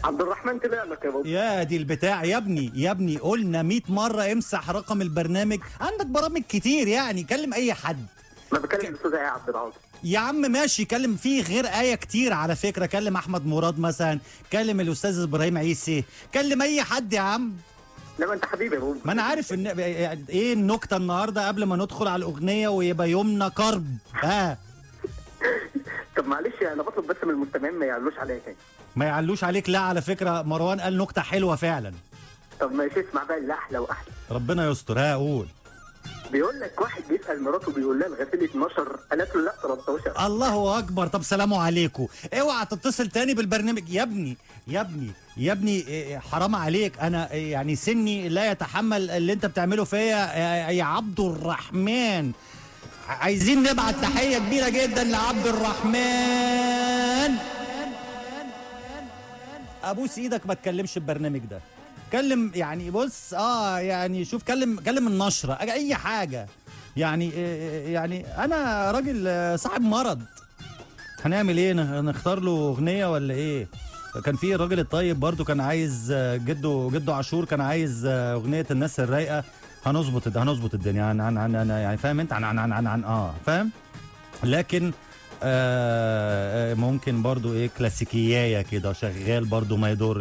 عبد الرحمن طلع لك يا بابا يا دي البتاع يا ابني يا ابني قلنا 100 مره امسح رقم البرنامج عندك برامج كتير يعني كلم اي حد ما بكلم الاستاذ ايه عبد العاطي يا عم ماشي كلم فيه غير آية كتير على فكرة كلم أحمد مراد مثلا كلم الأستاذ إبراهيم عيسي كلم أي حد يا عم لما انت حبيبي يا بابا ما أنا عارف إن إيه النكتة النهاردة قبل ما ندخل على الأغنية ويبقى يومنا كرب ها طب معلش انا بطلب بس من المستمعين ما يعلوش عليا تاني ما يعلوش عليك لا على فكرة مروان قال نكتة حلوة فعلا طب ماشي اسمع بقى اللي احلى واحلى ربنا يستر ها قول بيقول لك واحد بيسال مراته بيقول لها الغسيل 12 قالت له لا 13 الله اكبر طب سلام عليكم اوعى تتصل تاني بالبرنامج يا ابني يا ابني يا ابني إيه، حرام عليك انا إيه، يعني سني لا يتحمل اللي انت بتعمله فيا يا- يا عبد الرحمن عايزين نبعت تحيه كبيره جدا لعبد الرحمن ابوس ايدك ما تكلمش البرنامج ده كلم يعني بص اه يعني شوف كلم كلم النشره اي حاجه يعني إيه، يعني انا راجل آه، صاحب مرض هنعمل ايه نخ- نختار له اغنيه ولا ايه كان في الراجل الطيب برضو كان عايز آه، جده جده عاشور كان عايز آه، اغنيه الناس الرايقه هنظبط الد- هنظبط الدنيا عن عن عن عن- يعني فاهم انت عن عن عن عن, عن اه فاهم لكن آه آه، ممكن برضو ايه كلاسيكيايه كده شغال برضو ما يضر